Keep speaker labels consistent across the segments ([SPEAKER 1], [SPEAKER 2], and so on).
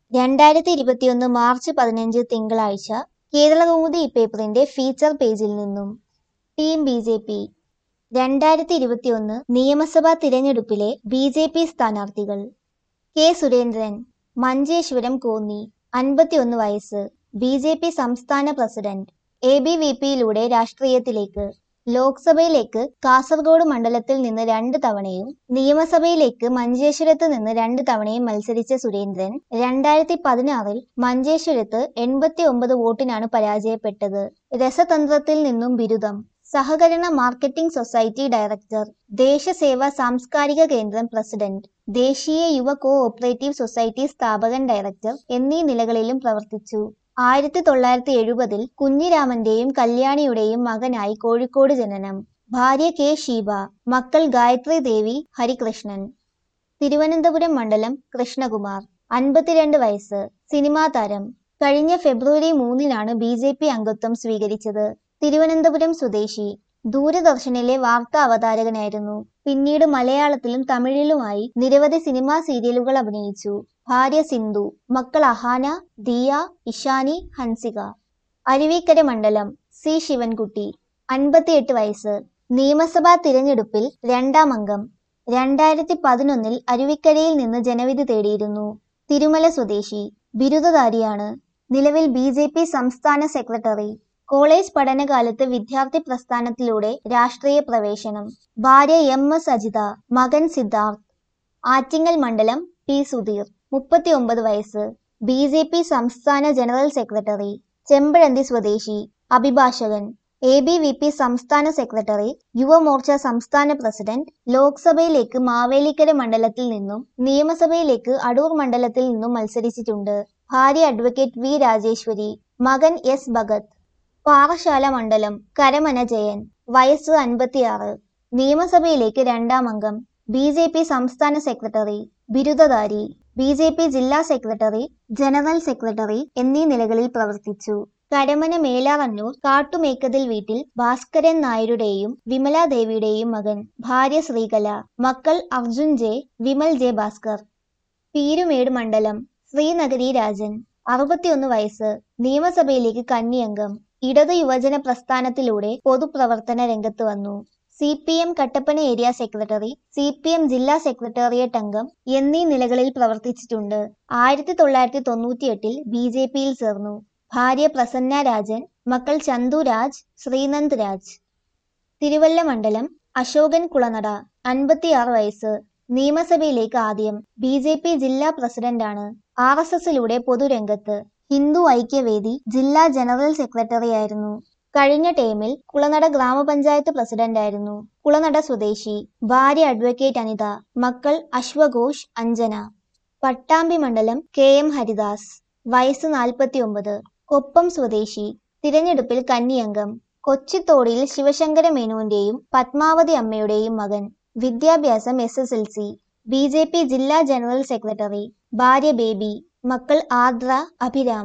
[SPEAKER 1] രണ്ടായിരത്തി ഇരുപത്തിയൊന്ന് മാർച്ച് പതിനഞ്ച് തിങ്കളാഴ്ച കേരളകൗമുദി പേപ്പറിന്റെ ഫീച്ചർ പേജിൽ നിന്നും ടീം ബി ജെ പി രണ്ടായിരത്തി ഇരുപത്തിയൊന്ന് നിയമസഭാ തിരഞ്ഞെടുപ്പിലെ ബി ജെ പി സ്ഥാനാർത്ഥികൾ കെ സുരേന്ദ്രൻ മഞ്ചേശ്വരം കോന്നി അൻപത്തിയൊന്ന് വയസ്സ് ബി ജെ പി സംസ്ഥാന പ്രസിഡന്റ് എ ബി വി പിയിലൂടെ രാഷ്ട്രീയത്തിലേക്ക് ലോക്സഭയിലേക്ക് കാസർഗോഡ് മണ്ഡലത്തിൽ നിന്ന് രണ്ട് തവണയും നിയമസഭയിലേക്ക് മഞ്ചേശ്വരത്ത് നിന്ന് രണ്ട് തവണയും മത്സരിച്ച സുരേന്ദ്രൻ രണ്ടായിരത്തി പതിനാറിൽ മഞ്ചേശ്വരത്ത് എൺപത്തി ഒമ്പത് വോട്ടിനാണ് പരാജയപ്പെട്ടത് രസതന്ത്രത്തിൽ നിന്നും ബിരുദം സഹകരണ മാർക്കറ്റിംഗ് സൊസൈറ്റി ഡയറക്ടർ ദേശസേവ സാംസ്കാരിക കേന്ദ്രം പ്രസിഡന്റ് ദേശീയ യുവ കോ ഓപ്പറേറ്റീവ് സൊസൈറ്റി സ്ഥാപകൻ ഡയറക്ടർ എന്നീ നിലകളിലും പ്രവർത്തിച്ചു ആയിരത്തി തൊള്ളായിരത്തി എഴുപതിൽ കുഞ്ഞിരാമന്റെയും കല്യാണിയുടെയും മകനായി കോഴിക്കോട് ജനനം ഭാര്യ കെ ഷീബ മക്കൾ ഗായത്രി ദേവി ഹരികൃഷ്ണൻ തിരുവനന്തപുരം മണ്ഡലം കൃഷ്ണകുമാർ അൻപത്തിരണ്ട് വയസ്സ് സിനിമാ താരം കഴിഞ്ഞ ഫെബ്രുവരി മൂന്നിനാണ് ബി ജെ പി അംഗത്വം സ്വീകരിച്ചത് തിരുവനന്തപുരം സ്വദേശി ദൂരദർശനിലെ വാർത്താ അവതാരകനായിരുന്നു പിന്നീട് മലയാളത്തിലും തമിഴിലുമായി നിരവധി സിനിമാ സീരിയലുകൾ അഭിനയിച്ചു ഭാര്യ സിന്ധു മക്കൾ അഹാന ദിയ ഇഷാനി ഹൻസിക അരുവിക്കര മണ്ഡലം സി ശിവൻകുട്ടി അൻപത്തിയെട്ട് വയസ്സ് നിയമസഭാ തിരഞ്ഞെടുപ്പിൽ രണ്ടാം അംഗം രണ്ടായിരത്തി പതിനൊന്നിൽ അരുവിക്കരയിൽ നിന്ന് ജനവിധി തേടിയിരുന്നു തിരുമല സ്വദേശി ബിരുദധാരിയാണ് നിലവിൽ ബി ജെ പി സംസ്ഥാന സെക്രട്ടറി കോളേജ് പഠനകാലത്ത് വിദ്യാർത്ഥി പ്രസ്ഥാനത്തിലൂടെ രാഷ്ട്രീയ പ്രവേശനം ഭാര്യ എം എസ് അജിത മകൻ സിദ്ധാർത്ഥ് ആറ്റിങ്ങൽ മണ്ഡലം പി സുധീർ മുപ്പത്തിയൊമ്പത് വയസ്സ് ബി ജെ പി സംസ്ഥാന ജനറൽ സെക്രട്ടറി ചെമ്പഴന്തി സ്വദേശി അഭിഭാഷകൻ എ ബി വി പി സംസ്ഥാന സെക്രട്ടറി യുവമോർച്ച സംസ്ഥാന പ്രസിഡന്റ് ലോക്സഭയിലേക്ക് മാവേലിക്കര മണ്ഡലത്തിൽ നിന്നും നിയമസഭയിലേക്ക് അടൂർ മണ്ഡലത്തിൽ നിന്നും മത്സരിച്ചിട്ടുണ്ട് ഭാര്യ അഡ്വക്കേറ്റ് വി രാജേശ്വരി മകൻ എസ് ഭഗത് പാറശാല മണ്ഡലം കരമന ജയൻ വയസ്സ് അൻപത്തിയാറ് നിയമസഭയിലേക്ക് രണ്ടാം അംഗം ബി ജെ പി സംസ്ഥാന സെക്രട്ടറി ബിരുദധാരി ബി ജെ പി ജില്ലാ സെക്രട്ടറി ജനറൽ സെക്രട്ടറി എന്നീ നിലകളിൽ പ്രവർത്തിച്ചു കരമന മേലാറന്നൂർ കാട്ടുമേക്കതിൽ വീട്ടിൽ ഭാസ്കരൻ നായരുടെയും വിമലാദേവിയുടെയും മകൻ ഭാര്യ ശ്രീകല മക്കൾ അർജുൻ ജെ വിമൽ ജെ ഭാസ്കർ പീരുമേട് മണ്ഡലം ശ്രീനഗരി രാജൻ അറുപത്തിയൊന്ന് വയസ്സ് നിയമസഭയിലേക്ക് കന്നിയംഗം ഇടതു യുവജന പ്രസ്ഥാനത്തിലൂടെ പൊതുപ്രവർത്തന രംഗത്ത് വന്നു C P M Kattappana area secretary C P M ജില്ലാ സെക്രട്ടേറിയറ്റ് അംഗം എന്നീ നിലകളിൽ പ്രവർത്തിച്ചിട്ടുണ്ട് ആയിരത്തി തൊള്ളായിരത്തി തൊണ്ണൂറ്റിയെട്ടിൽ ബി ജെ പിയിൽ ചേർന്നു ഭാര്യ പ്രസന്ന രാജൻ മക്കൾ ചന്തു രാജ് ശ്രീനന്ദ് രാജ് തിരുവല്ല മണ്ഡലം അശോകൻ കുളനട അൻപത്തിയാറ് വയസ്സ് നിയമസഭയിലേക്ക് ആദ്യം ബി ജെ പി ജില്ലാ പ്രസിഡന്റാണ് ആർ എസ് എസിലൂടെ പൊതുരംഗത്ത് ഹിന്ദു ഐക്യവേദി ജില്ലാ ജനറൽ സെക്രട്ടറിയായിരുന്നു കഴിഞ്ഞ ടേമിൽ കുളനട ഗ്രാമപഞ്ചായത്ത് പ്രസിഡന്റായിരുന്നു കുളനട സ്വദേശി ഭാര്യ അഡ്വക്കേറ്റ് അനിത മക്കൾ അശ്വഘോഷ് അഞ്ജന പട്ടാമ്പി മണ്ഡലം കെ എം ഹരിദാസ് വയസ്സ് നാൽപ്പത്തിയൊമ്പത് കൊപ്പം സ്വദേശി തിരഞ്ഞെടുപ്പിൽ കന്നിയംഗം കൊച്ചിത്തോടിയിൽ ശിവശങ്കര മേനോന്റെയും പത്മാവതി അമ്മയുടെയും മകൻ വിദ്യാഭ്യാസം S S L C B J P ജില്ലാ ജനറൽ സെക്രട്ടറി ഭാര്യ ബേബി മക്കൾ ആദ്ര അഭിരാം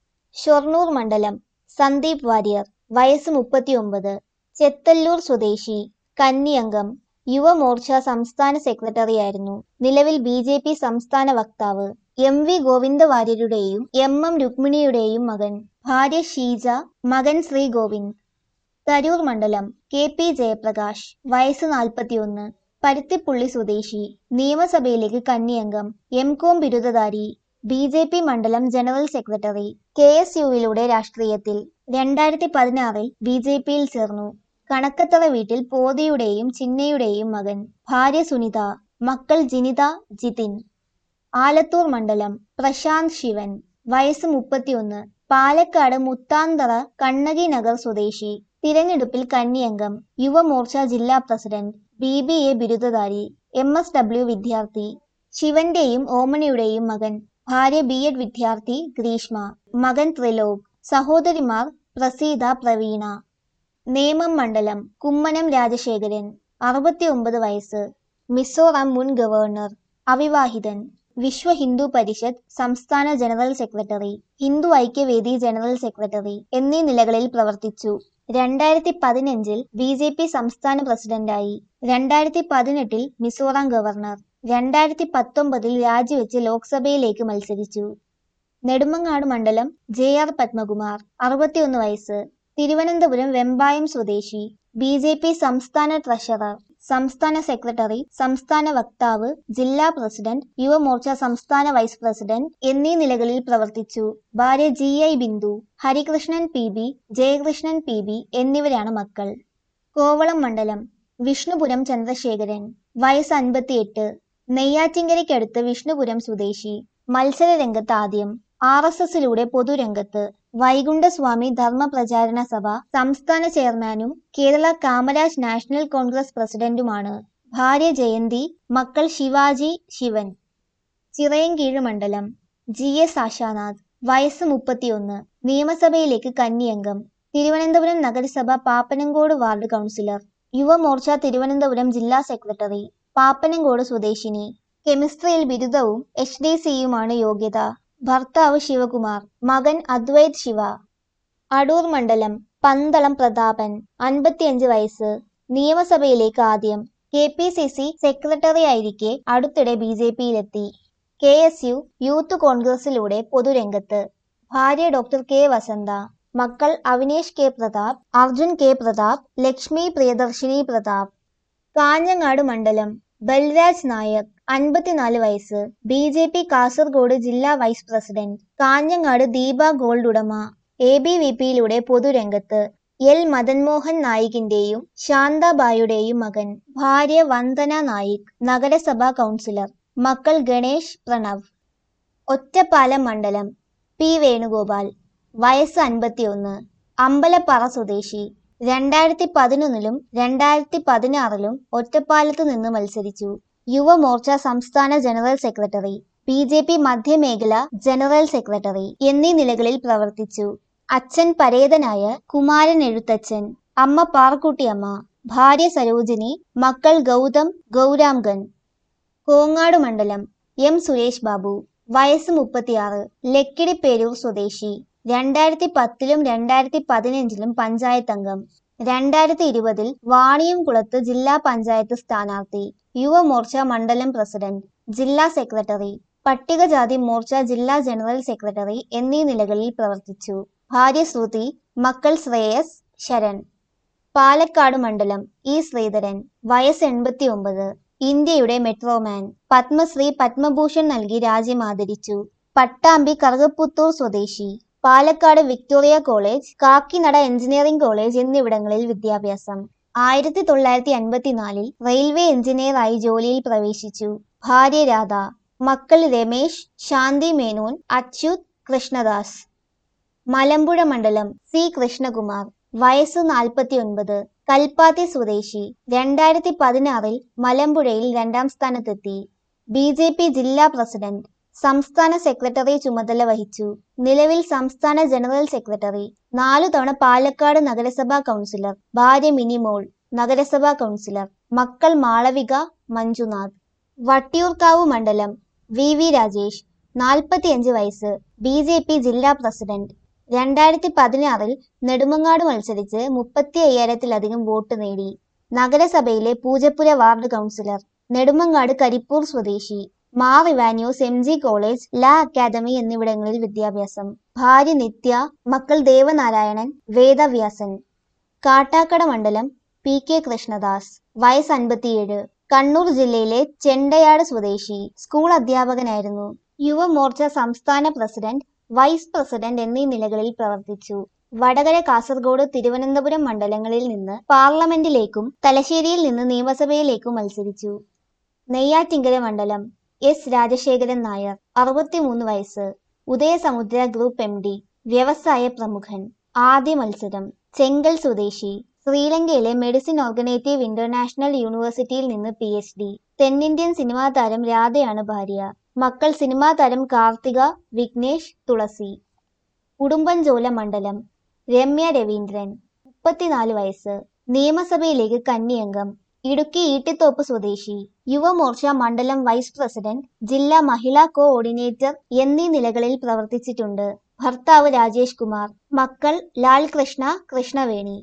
[SPEAKER 1] ഷൊർണൂർ മണ്ഡലം സന്ദീപ് വാര്യർ വയസ്സ് മുപ്പത്തിയൊമ്പത് ചെത്തല്ലൂർ സ്വദേശി കന്നിയംഗം യുവമോർച്ച സംസ്ഥാന സെക്രട്ടറിയായിരുന്നു നിലവിൽ ബി ജെ പി സംസ്ഥാന വക്താവ് എം വി ഗോവിന്ദ വാര്യരുടെയും എം എം രുക്മിണിയുടെയും മകൻ ഭാര്യ ഷീജ മകൻ ശ്രീ ഗോവിന്ദ് തരൂർ മണ്ഡലം കെ പി ജയപ്രകാശ് വയസ്സ് നാൽപ്പത്തിയൊന്ന് പരുത്തിപ്പുള്ളി സ്വദേശി നിയമസഭയിലേക്ക് കന്നിയംഗം എം കോം ബിരുദധാരി ബി ജെ പി മണ്ഡലം ജനറൽ സെക്രട്ടറി കെ എസ് യുവിലൂടെ രാഷ്ട്രീയത്തിൽ രണ്ടായിരത്തി പതിനാറിൽ ബി ജെ പിയിൽ ചേർന്നു കണക്കത്തറ വീട്ടിൽ പോതിയുടെയും ചിന്നയുടെയും മകൻ ഭാര്യ സുനിത മക്കൾ ജിനിത ജിതിൻ ആലത്തൂർ മണ്ഡലം പ്രശാന്ത് ശിവൻ വയസ്സ് മുപ്പത്തിയൊന്ന് പാലക്കാട് മുത്താന്തറ കണ്ണകി നഗർ സ്വദേശി തിരഞ്ഞെടുപ്പിൽ കന്നിയംഗം യുവമോർച്ച ജില്ലാ പ്രസിഡന്റ് ബി ബി എ ബിരുദധാരി എം എസ് ഡബ്ല്യു വിദ്യാർത്ഥി ശിവന്റെയും ഓമനയുടെയും മകൻ ഭാര്യ ബി എഡ് വിദ്യാർത്ഥി ഗ്രീഷ്മ മകൻ ത്രിലോക് സഹോദരിമാർ പ്രസീത പ്രവീണ നേമം മണ്ഡലം കുമ്മനം രാജശേഖരൻ അറുപത്തിയൊമ്പത് വയസ്സ് മിസോറാം മുൻ ഗവർണർ അവിവാഹിതൻ വിശ്വ ഹിന്ദു പരിഷത്ത് സംസ്ഥാന general secretary Hindu Aikyavedi general secretary എന്നീ നിലകളിൽ പ്രവർത്തിച്ചു രണ്ടായിരത്തി പതിനഞ്ചിൽ ബി ജെ പി സംസ്ഥാന പ്രസിഡന്റായി രണ്ടായിരത്തി പതിനെട്ടിൽ മിസോറാം ഗവർണർ രണ്ടായിരത്തി പത്തൊമ്പതിൽ രാജിവെച്ച് ലോക്സഭയിലേക്ക് മത്സരിച്ചു നെടുമങ്ങാട് മണ്ഡലം ജെ ആർ പത്മകുമാർ അറുപത്തിയൊന്ന് വയസ്സ് തിരുവനന്തപുരം വെമ്പായം സ്വദേശി ബി ജെ പി സംസ്ഥാന ട്രഷറർ സംസ്ഥാന സെക്രട്ടറി സംസ്ഥാന വക്താവ് ജില്ലാ പ്രസിഡന്റ് യുവമോർച്ച സംസ്ഥാന വൈസ് പ്രസിഡന്റ് എന്നീ നിലകളിൽ പ്രവർത്തിച്ചു ഭാര്യ G I Bindu Harikrishnan P B Jayakrishnan P B എന്നിവരാണ് മക്കൾ കോവളം മണ്ഡലം വിഷ്ണുപുരം ചന്ദ്രശേഖരൻ വയസ്സ് അൻപത്തിയെട്ട് നെയ്യാറ്റിങ്കരയ്ക്കടുത്ത് വിഷ്ണുപുരം സ്വദേശി മത്സര രംഗത്ത് ആദ്യം ആർ എസ് എസിലൂടെ പൊതുരംഗത്ത് വൈകുണ്ഠസ്വാമി ധർമ്മ പ്രചാരണ സഭ സംസ്ഥാന ചെയർമാനും കേരള കാമരാജ് നാഷണൽ കോൺഗ്രസ് പ്രസിഡന്റുമാണ് ഭാര്യ ജയന്തി മക്കൾ ശിവാജി ശിവൻ ചിറയൻകീഴ് മണ്ഡലം ജി എസ് ആശാനാഥ് വയസ്സ് മുപ്പത്തിയൊന്ന് നിയമസഭയിലേക്ക് കന്നിയംഗം തിരുവനന്തപുരം നഗരസഭ പാപ്പനങ്കോട് വാർഡ് കൗൺസിലർ യുവമോർച്ച തിരുവനന്തപുരം ജില്ലാ സെക്രട്ടറി പാപ്പനങ്കോട് സ്വദേശിനി കെമിസ്ട്രിയിൽ ബിരുദവും എച്ച് ഡി സിയുമാണ് യോഗ്യത ഭർത്താവ് ശിവകുമാർ മകൻ അദ്വൈത് ശിവ അടൂർ മണ്ഡലം പന്തളം പ്രതാപൻ അൻപത്തിയഞ്ച് വയസ്സ് നിയമസഭയിലേക്ക് ആദ്യം K P C C secretary ആയിരിക്കെ അടുത്തിടെ ബി ജെ പിയിലെത്തി കെ എസ് യു യൂത്ത് കോൺഗ്രസിലൂടെ പൊതുരംഗത്ത് ഭാര്യ ഡോക്ടർ കെ വസന്ത മക്കൾ അവിനേഷ് കെ പ്രതാപ് അർജുൻ കെ പ്രതാപ് ലക്ഷ്മി പ്രിയദർശിനി പ്രതാപ് കാഞ്ഞങ്ങാട് മണ്ഡലം ബൽരാജ് നായർ അൻപത്തിനാല് വയസ്സ് ബി ജെ പി കാസർഗോഡ് ജില്ലാ vice president Kanhangad Deepa gold ഉടമ എ ബി വി പിയിലൂടെ പൊതുരംഗത്ത് എൽ മദൻമോഹൻ നായികിന്റെയും ശാന്താബായുടെയും മകൻ ഭാര്യ വന്ദന നായിക് നഗരസഭാ കൗൺസിലർ മക്കൾ ഗണേഷ് പ്രണവ് ഒറ്റപ്പാലം മണ്ഡലം പി വേണുഗോപാൽ വയസ്സ് അൻപത്തിയൊന്ന് അമ്പലപ്പാറ സ്വദേശി രണ്ടായിരത്തി പതിനൊന്നിലും രണ്ടായിരത്തി പതിനാറിലും ഒറ്റപ്പാലത്ത് നിന്ന് മത്സരിച്ചു യുവമോർച്ച സംസ്ഥാന general secretary B J P മധ്യമേഖല ജനറൽ സെക്രട്ടറി എന്നീ നിലകളിൽ പ്രവർത്തിച്ചു അച്ഛൻ പരേതനായ കുമാരൻ എഴുത്തച്ഛൻ അമ്മ പാറക്കുട്ടിയമ്മ ഭാര്യ സരോജിനി മക്കൾ ഗൗതം ഗൗരാംഗൻ കോങ്ങാട് മണ്ഡലം എം സുരേഷ് ബാബു വയസ്സ് മുപ്പത്തിയാറ് ലക്കിടിപ്പേരൂർ സ്വദേശി രണ്ടായിരത്തി പത്തിലും രണ്ടായിരത്തി പതിനഞ്ചിലും പഞ്ചായത്ത് അംഗം രണ്ടായിരത്തി ഇരുപതിൽ വാണിയംകുളത്ത് ജില്ലാ പഞ്ചായത്ത് സ്ഥാനാർത്ഥി യുവമോർച്ച മണ്ഡലം പ്രസിഡന്റ് ജില്ലാ സെക്രട്ടറി പട്ടികജാതി മോർച്ച ജില്ലാ ജനറൽ സെക്രട്ടറി എന്നീ നിലകളിൽ പ്രവർത്തിച്ചു ഭാര്യ ശ്രുതി മക്കൾ ശ്രേയസ് ശരൺ പാലക്കാട് മണ്ഡലം ഇ ശ്രീധരൻ വയസ്സ് എൺപത്തി ഒമ്പത് ഇന്ത്യയുടെ മെട്രോമാൻ പത്മശ്രീ പത്മഭൂഷൺ നൽകി രാജ്യം ആദരിച്ചു പട്ടാമ്പി കറുകപ്പുത്തൂർ സ്വദേശി Palakkad Victoria college Kakinada engineering college എന്നിവിടങ്ങളിൽ വിദ്യാഭ്യാസം ആയിരത്തി തൊള്ളായിരത്തി അൻപത്തിനാലിൽ റെയിൽവേ എഞ്ചിനീയറായി ജോലിയിൽ പ്രവേശിച്ചു ഭാര്യ രാധ മക്കൾ രമേശ് ശാന്തി മേനോൻ അച്യുത് കൃഷ്ണദാസ് മലമ്പുഴ മണ്ഡലം സി കൃഷ്ണകുമാർ വയസ്സ് നാൽപ്പത്തിയൊൻപത് കൽപ്പാത്തി സ്വദേശി രണ്ടായിരത്തി പതിനാറിൽ മലമ്പുഴയിൽ രണ്ടാം സ്ഥാനത്തെത്തി ബി ജെ പി ജില്ലാ പ്രസിഡന്റ് സംസ്ഥാന സെക്രട്ടറി ചുമതല വഹിച്ചു നിലവിൽ സംസ്ഥാന ജനറൽ സെക്രട്ടറി നാലു തവണ പാലക്കാട് നഗരസഭാ കൗൺസിലർ ഭാര്യ മിനിമോൾ നഗരസഭാ കൗൺസിലർ മക്കൾ മാളവിക മഞ്ജുനാഥ് വട്ടിയൂർക്കാവ് മണ്ഡലം വി വി രാജേഷ് നാൽപ്പത്തിയഞ്ച് വയസ്സ് ബി ജെ പി ജില്ലാ പ്രസിഡന്റ് രണ്ടായിരത്തി പതിനാറിൽ നെടുമങ്ങാട് മത്സരിച്ച് മുപ്പത്തി അയ്യായിരത്തിലധികം വോട്ട് നേടി നഗരസഭയിലെ പൂജപ്പുര വാർഡ് കൗൺസിലർ നെടുമങ്ങാട് കരിപ്പൂർ സ്വദേശി Mar Ivanios M G college law academy എന്നിവിടങ്ങളിൽ വിദ്യാഭ്യാസം ഭാര്യ നിത്യ മക്കൾ ദേവനാരായണൻ വേദവ്യാസൻ കാട്ടാക്കട മണ്ഡലം പി കെ കൃഷ്ണദാസ് വയസ്സ് അൻപത്തിയേഴ് കണ്ണൂർ ജില്ലയിലെ ചെണ്ടയാട് സ്വദേശി സ്കൂൾ അധ്യാപകനായിരുന്നു യുവമോർച്ച സംസ്ഥാന പ്രസിഡന്റ് വൈസ് പ്രസിഡന്റ് എന്നീ നിലകളിൽ പ്രവർത്തിച്ചു വടകര കാസർഗോഡ് തിരുവനന്തപുരം മണ്ഡലങ്ങളിൽ നിന്ന് പാർലമെന്റിലേക്കും തലശ്ശേരിയിൽ നിന്ന് നിയമസഭയിലേക്കും മത്സരിച്ചു നെയ്യാറ്റിങ്കര മണ്ഡലം എസ് രാജശേഖരൻ നായർ അറുപത്തിമൂന്ന് വയസ്സ് ഉദയസമുദ്ര ഗ്രൂപ്പ് എം ഡി വ്യവസായ പ്രമുഖൻ ആദ്യ മത്സരം ചെങ്കൽ സ്വദേശി ശ്രീലങ്കയിലെ മെഡിസിൻ ഓർഗനേറ്റീവ് ഇന്റർനാഷണൽ യൂണിവേഴ്സിറ്റിയിൽ നിന്ന് പി എച്ച് ഡി തെന്നിന്ത്യൻ സിനിമാ താരം രാധയാണ് ഭാര്യ മക്കൾ സിനിമാ താരം കാർത്തിക വിഘ്നേഷ് തുളസി ഉടുമ്പൻചോല മണ്ഡലം രമ്യ രവീന്ദ്രൻ മുപ്പത്തിനാല് വയസ്സ് നിയമസഭയിലേക്ക് കന്നിയംഗം ഇടുക്കി ഈട്ടിത്തോപ്പ് സ്വദേശി യുവമോർച്ച മണ്ഡലം വൈസ് പ്രസിഡന്റ് ജില്ലാ മഹിളാ കോഓർഡിനേറ്റർ എന്നീ നിലകളിൽ പ്രവർത്തിച്ചിട്ടുണ്ട് ഭർത്താവ് രാജേഷ് കുമാർ മക്കൾ ലാൽ കൃഷ്ണ കൃഷ്ണവേണി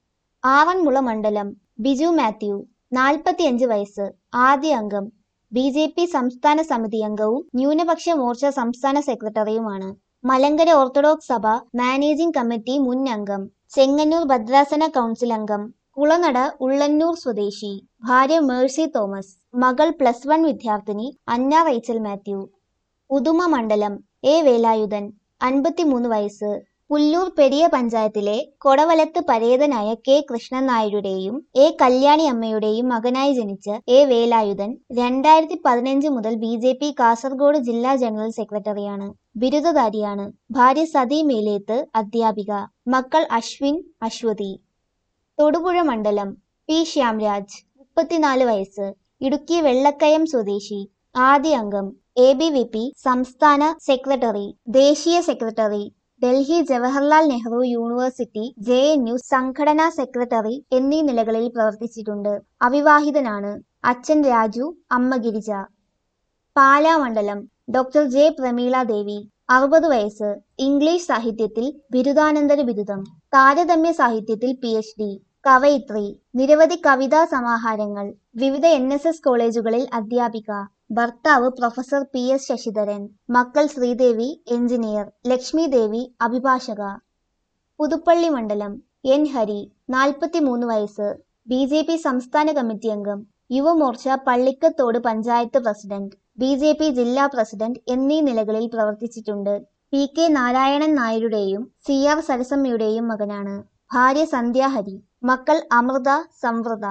[SPEAKER 1] ആറന്മുള മണ്ഡലം ബിജു മാത്യു നാൽപ്പത്തിയഞ്ച് വയസ്സ് ആദ്യ അംഗം ബി ജെ പി സംസ്ഥാന സമിതി അംഗവും ന്യൂനപക്ഷ മോർച്ച സംസ്ഥാന സെക്രട്ടറിയുമാണ് Malankara orthodox Sabha managing committee മുൻ അംഗം ചെങ്ങന്നൂർ ഭദ്രാസന കൗൺസിൽ അംഗം കുളനട ഉള്ളന്നൂർ സ്വദേശി ഭാര്യ മേഴ്സി തോമസ് മകൾ പ്ലസ് വൺ വിദ്യാർത്ഥിനി അന്ന റൈച്ചൽ മാത്യു ഉദുമ മണ്ഡലം എ വേലായുധൻ അൻപത്തിമൂന്ന് വയസ്സ് പുല്ലൂർ പെരിയ പഞ്ചായത്തിലെ കൊടവലത്ത് പരേതനായ കെ കൃഷ്ണൻ നായരുടെയും എ കല്യാണി അമ്മയുടെയും മകനായി ജനിച്ച എ വേലായുധൻ രണ്ടായിരത്തി പതിനഞ്ച് മുതൽ ബി ജെ പി കാസർഗോഡ് ജില്ലാ ജനറൽ സെക്രട്ടറിയാണ് ബിരുദധാരിയാണ് ഭാര്യ സതി മേലേത്ത് അധ്യാപിക മക്കൾ അശ്വിൻ അശ്വതി തൊടുപുഴ മണ്ഡലം പി ശ്യാംരാജ് മുപ്പത്തിനാല് വയസ്സ് ഇടുക്കി വെള്ളക്കയം സ്വദേശി ആദ്യ അംഗം എ ബി വി പി സംസ്ഥാന സെക്രട്ടറി ദേശീയ secretary Delhi Jawaharlal Nehru university J N U സംഘടനാ സെക്രട്ടറി എന്നീ നിലകളിൽ പ്രവർത്തിച്ചിട്ടുണ്ട് അവിവാഹിതനാണ് അച്ഛൻ രാജു അമ്മ ഗിരിജ പാലാ മണ്ഡലം ഡോക്ടർ ജെ പ്രമീള ദേവി അറുപത് വയസ്സ് ഇംഗ്ലീഷ് സാഹിത്യത്തിൽ ബിരുദാനന്തര ബിരുദം താരതമ്യ സാഹിത്യത്തിൽ പി എച്ച് ഡി കവയിത്രി നിരവധി കവിതാ സമാഹാരങ്ങൾ വിവിധ എൻ എസ് എസ് കോളേജുകളിൽ അധ്യാപിക ഭർത്താവ് പ്രൊഫസർ പി എസ് ശശിധരൻ മക്കൾ ശ്രീദേവി എഞ്ചിനീയർ ലക്ഷ്മി ദേവി അഭിഭാഷക പുതുപ്പള്ളി മണ്ഡലം എൻ ഹരി നാൽപ്പത്തിമൂന്ന് വയസ്സ് ബി ജെ പി സംസ്ഥാന കമ്മിറ്റി അംഗം Yuvamorcha Pallikkathodu panchayat president B J P ജില്ലാ പ്രസിഡന്റ് എന്നീ നിലകളിൽ പ്രവർത്തിച്ചിട്ടുണ്ട് പി കെ നാരായണൻ നായരുടെയും സി ആർ സരസമ്മയുടെയും മകനാണ് ഭാര്യ സന്ധ്യാഹരി മക്കൾ അമൃത സംവൃത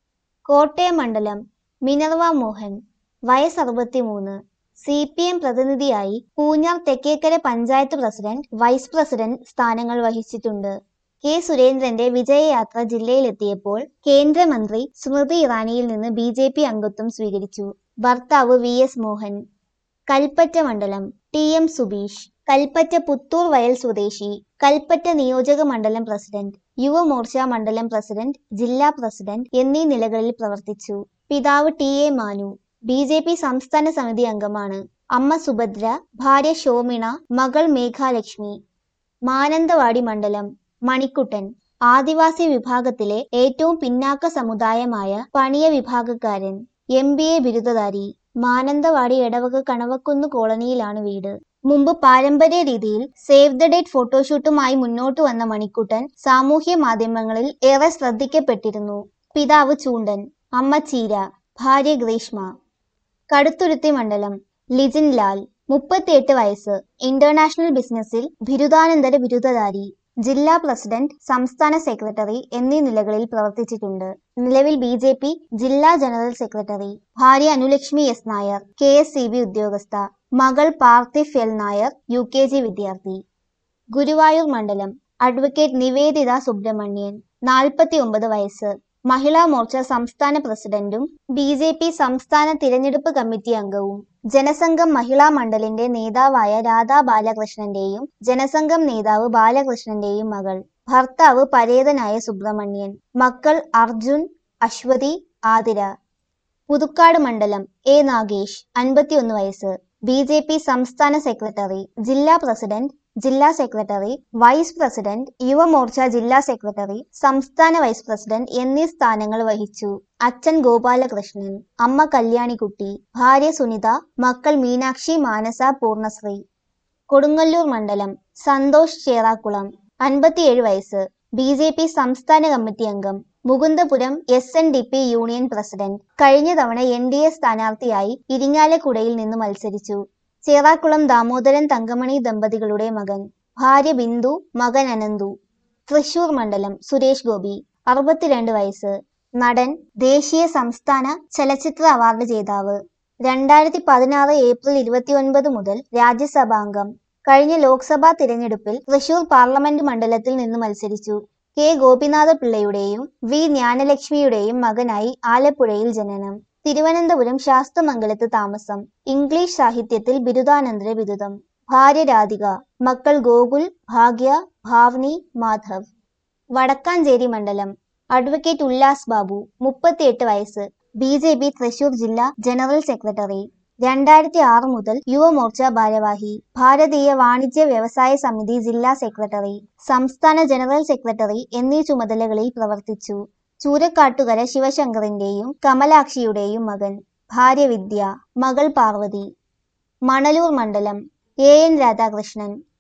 [SPEAKER 1] കോട്ടയം മണ്ഡലം മിനർവ മോഹൻ വയസ്സ് അറുപത്തിമൂന്ന് സി പി എം പ്രതിനിധിയായി Poonjar Thekkekkara panchayat president vice president സ്ഥാനങ്ങൾ വഹിച്ചിട്ടുണ്ട് കെ സുരേന്ദ്രന്റെ വിജയയാത്ര ജില്ലയിലെത്തിയപ്പോൾ കേന്ദ്രമന്ത്രി സ്മൃതി ഇറാനിയിൽ നിന്ന് ബി ജെ പി അംഗത്വം സ്വീകരിച്ചു ഭർത്താവ് വി എസ് മോഹൻ കൽപ്പറ്റ മണ്ഡലം T M Subeesh Kalpetta Puthoorvayal സ്വദേശി കൽപ്പറ്റ നിയോജക മണ്ഡലം പ്രസിഡന്റ് യുവമോർച്ച മണ്ഡലം പ്രസിഡന്റ് ജില്ലാ പ്രസിഡന്റ് എന്നീ നിലകളിൽ പ്രവർത്തിച്ചു പിതാവ് T A Manu B J P സംസ്ഥാന സമിതി അംഗമാണ് അമ്മ സുഭദ്ര ഭാര്യ ശോമിണ മകൾ മേഘാലക്ഷ്മി മാനന്തവാടി മണ്ഡലം മണിക്കുട്ടൻ ആദിവാസി വിഭാഗത്തിലെ ഏറ്റവും പിന്നാക്ക സമുദായമായ പണിയ വിഭാഗക്കാരൻ എം ബി എ ബിരുദധാരി മാനന്തവാടി എടവക കണവക്കുന്ന് കോളനിയിലാണ് വീട് മുമ്പ് പാരമ്പര്യ രീതിയിൽ സേവ് ദ ഡേറ്റ് ഫോട്ടോഷൂട്ടുമായി മുന്നോട്ട് വന്ന മണിക്കുട്ടൻ സാമൂഹ്യ മാധ്യമങ്ങളിൽ ഏറെ ശ്രദ്ധിക്കപ്പെട്ടിരുന്നു പിതാവ് ചൂണ്ടൻ അമ്മ ചീര ഭാര്യ ഗ്രീഷ്മ കടുത്തുരുത്തി മണ്ഡലം ലിജിൻ ലാൽ മുപ്പത്തിയെട്ട് വയസ്സ് ഇന്റർനാഷണൽ ബിസിനസ്സിൽ ബിരുദാനന്തര ബിരുദധാരി ജില്ലാ പ്രസിഡന്റ് സംസ്ഥാന സെക്രട്ടറി എന്നീ നിലകളിൽ പ്രവർത്തിച്ചിട്ടുണ്ട് നിലവിൽ ബി ജെ പി ജില്ലാ ജനറൽ സെക്രട്ടറി ഭാര്യ Anulakshmi S Nair K S C B ഉദ്യോഗസ്ഥ മകൾ Parthiv L Nair U K G വിദ്യാർത്ഥി ഗുരുവായൂർ മണ്ഡലം അഡ്വക്കേറ്റ് നിവേദിത സുബ്രഹ്മണ്യൻ നാൽപ്പത്തി ഒമ്പത് വയസ്സ് മഹിളാ മോർച്ച സംസ്ഥാന പ്രസിഡന്റും ബി ജെ പി സംസ്ഥാന തിരഞ്ഞെടുപ്പ് കമ്മിറ്റി അംഗവും ജനസംഘം മഹിളാ മണ്ഡലിന്റെ നേതാവായ രാധാ ബാലകൃഷ്ണന്റെയും ജനസംഘം നേതാവ് ബാലകൃഷ്ണന്റെയും മകൾ ഭർത്താവ് പരേതനായ സുബ്രഹ്മണ്യൻ മക്കൾ അർജുൻ അശ്വതി ആതിര പുതുക്കാട് മണ്ഡലം എ നാഗേഷ് അൻപത്തിയൊന്ന് വയസ്സ് ബി ജെ പി സംസ്ഥാന സെക്രട്ടറി ജില്ലാ പ്രസിഡന്റ് ജില്ലാ സെക്രട്ടറി വൈസ് പ്രസിഡന്റ് യുവമോർച്ച ജില്ലാ സെക്രട്ടറി സംസ്ഥാന വൈസ് പ്രസിഡന്റ് എന്നീ സ്ഥാനങ്ങൾ വഹിച്ചു അച്ഛൻ ഗോപാലകൃഷ്ണൻ അമ്മ കല്യാണിക്കുട്ടി ഭാര്യ സുനിത മക്കൾ മീനാക്ഷി മാനസ പൂർണ്ണശ്രീ കൊടുങ്ങല്ലൂർ മണ്ഡലം സന്തോഷ് ചേറാക്കുളം അൻപത്തിയേഴ് വയസ്സ് ബി ജെ പി സംസ്ഥാന കമ്മിറ്റി അംഗം Mukundapuram S N D P union president കഴിഞ്ഞ തവണ എൻ ഡി എ സ്ഥാനാർത്ഥിയായി ഇരിങ്ങാലക്കുടയിൽ നിന്ന് മത്സരിച്ചു ചേറാക്കുളം ദാമോദരൻ തങ്കമണി ദമ്പതികളുടെ മകൻ ഭാര്യ ബിന്ദു മകൻ അനന്തു തൃശൂർ മണ്ഡലം സുരേഷ് ഗോപി അറുപത്തിരണ്ട് വയസ്സ് നടൻ ദേശീയ സംസ്ഥാന ചലച്ചിത്ര അവാർഡ് ജേതാവ് രണ്ടായിരത്തി പതിനാറ് ഏപ്രിൽ ഇരുപത്തിയൊൻപത് മുതൽ രാജ്യസഭാംഗം കഴിഞ്ഞ ലോക്സഭാ തിരഞ്ഞെടുപ്പിൽ തൃശൂർ പാർലമെന്റ് മണ്ഡലത്തിൽ നിന്ന് മത്സരിച്ചു കെ ഗോപിനാഥ പിള്ളയുടെയും വി ജ്ഞാനലക്ഷ്മിയുടെയും മകനായി ആലപ്പുഴയിൽ ജനനം തിരുവനന്തപുരം ശാസ്തമംഗലത്ത് താമസം ഇംഗ്ലീഷ് സാഹിത്യത്തിൽ ബിരുദാനന്തര ബിരുദം ഭാര്യ രാധിക മക്കൾ ഗോകുൽ ഭാഗ്യ ഭാവ്നി മാധവ് വടക്കാഞ്ചേരി മണ്ഡലം അഡ്വക്കേറ്റ് ഉല്ലാസ് ബാബു മുപ്പത്തിയെട്ട് വയസ്സ് ബി ജെ പി തൃശൂർ ജില്ലാ ജനറൽ സെക്രട്ടറി രണ്ടായിരത്തി ആറ് മുതൽ യുവമോർച്ച ഭാരവാഹി ഭാരതീയ വാണിജ്യ വ്യവസായ സമിതി ജില്ലാ സെക്രട്ടറി സംസ്ഥാന ജനറൽ സെക്രട്ടറി എന്നീ ചുമതലകളിൽ പ്രവർത്തിച്ചു ചൂരക്കാട്ടുകര ശിവശങ്കറിന്റെയും കമലാക്ഷിയുടെയും മകൻ ഭാര്യ വിദ്യ മകൾ പാർവതി മണലൂർ മണ്ഡലം എ എൻ രാധാകൃഷ്ണൻ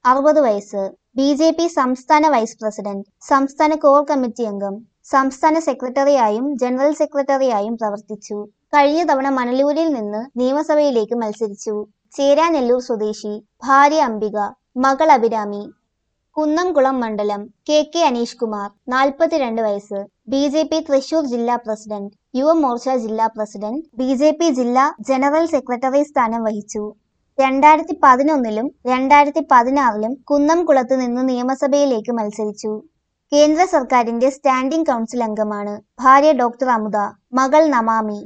[SPEAKER 1] അറുപത് വയസ്സ് ബി ജെ പി സംസ്ഥാന വൈസ് പ്രസിഡന്റ് സംസ്ഥാന കോർ കമ്മിറ്റി അംഗം സംസ്ഥാന സെക്രട്ടറിയായും ജനറൽ സെക്രട്ടറിയായും പ്രവർത്തിച്ചു കഴിഞ്ഞ തവണ മണലൂരിൽ നിന്ന് നിയമസഭയിലേക്ക് മത്സരിച്ചു ചേരാനെല്ലൂർ സ്വദേശി ഭാര്യ അംബിക മകൾ അഭിരാമി കുന്നംകുളം മണ്ഡലം കെ കെ അനീഷ് കുമാർ നാൽപ്പത്തിരണ്ട് വയസ്സ് ബി ജെ പി തൃശൂർ ജില്ലാ പ്രസിഡന്റ് യുവമോർച്ച ജില്ലാ പ്രസിഡന്റ് ബി ജെ പി ജില്ലാ ജനറൽ സെക്രട്ടറി സ്ഥാനം വഹിച്ചു രണ്ടായിരത്തി പതിനൊന്നിലും രണ്ടായിരത്തി പതിനാറിലും കുന്നംകുളത്ത് നിന്ന് നിയമസഭയിലേക്ക് മത്സരിച്ചു കേന്ദ്ര സർക്കാരിന്റെ സ്റ്റാൻഡിംഗ് കൗൺസിൽ അംഗമാണ് ഭാര്യ ഡോക്ടർ അമുദ മകൾ നമാമി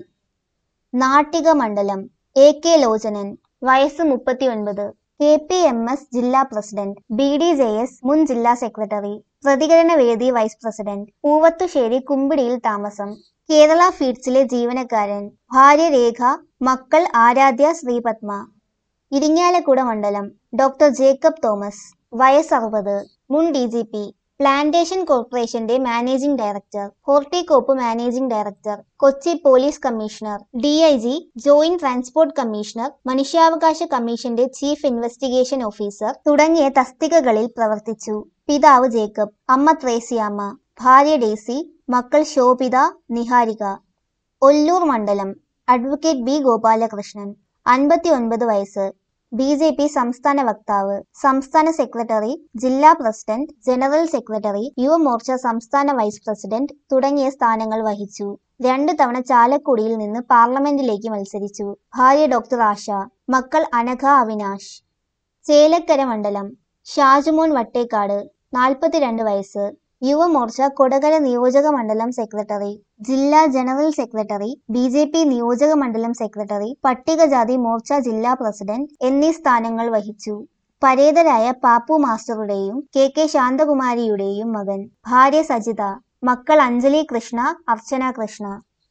[SPEAKER 1] നാട്ടിക മണ്ഡലം എ കെ ലോചനൻ വയസ്സ് മുപ്പത്തിയൊൻപത് കെ പി എം എസ് ജില്ലാ president B D J S മുൻ ജില്ലാ സെക്രട്ടറി പ്രതികരണ വേദി വൈസ് പ്രസിഡന്റ് പൂവത്തുശ്ശേരി കുമ്പിടിയിൽ താമസം കേരള ഫീഡ്സിലെ ജീവനക്കാരൻ ഭാര്യ രേഖ മക്കൾ ആരാധ്യ ശ്രീപത്മ ഇരിങ്ങാലക്കുട മണ്ഡലം ഡോക്ടർ ജേക്കബ് തോമസ് വയസ്സ് അറുപത് മുൻ ഡി ജി പി പ്ലാന്റേഷൻ കോർപ്പറേഷന്റെ managing director Horticorp managing director Kochi police commissioner D I G joint transport commissioner മനുഷ്യാവകാശ കമ്മീഷന്റെ ചീഫ് ഇൻവെസ്റ്റിഗേഷൻ ഓഫീസർ തുടങ്ങിയ തസ്തികകളിൽ പ്രവർത്തിച്ചു പിതാവ് ജേക്കബ് അമ്മ ത്രേസ്യാമ്മ ഭാര്യ ഡേസി മക്കൾ ശോഭിത നിഹാരിക ഒല്ലൂർ മണ്ഡലം അഡ്വക്കേറ്റ് ബി ഗോപാലകൃഷ്ണൻ അൻപത്തി ഒൻപത് വയസ്സ് ബി ജെ പി സംസ്ഥാന വക്താവ് സംസ്ഥാന സെക്രട്ടറി ജില്ലാ പ്രസിഡന്റ് ജനറൽ സെക്രട്ടറി യുവമോർച്ച സംസ്ഥാന വൈസ് പ്രസിഡന്റ് തുടങ്ങിയ സ്ഥാനങ്ങൾ വഹിച്ചു രണ്ടു തവണ ചാലക്കുടിയിൽ നിന്ന് പാർലമെന്റിലേക്ക് മത്സരിച്ചു ഭാര്യ ഡോക്ടർ ആശ മക്കൾ അനഘ അവിനാശ് ചേലക്കര മണ്ഡലം ഷാജുമോൻ വട്ടേക്കാട് നാൽപ്പത്തിരണ്ട് വയസ്സ് യുവമോർച്ച കൊടകര നിയോജക മണ്ഡലം സെക്രട്ടറി ജില്ലാ general secretary B J P നിയോജക മണ്ഡലം സെക്രട്ടറി പട്ടികജാതി മോർച്ച ജില്ലാ പ്രസിഡന്റ് എന്നീ സ്ഥാനങ്ങൾ വഹിച്ചു പരേതരായ പാപ്പു മാസ്റ്ററുടെയും കെ കെ ശാന്തകുമാരിയുടെയും മകൻ ഭാര്യ സജിത മക്കൾ അഞ്ജലി കൃഷ്ണ അർച്ചന കൃഷ്ണ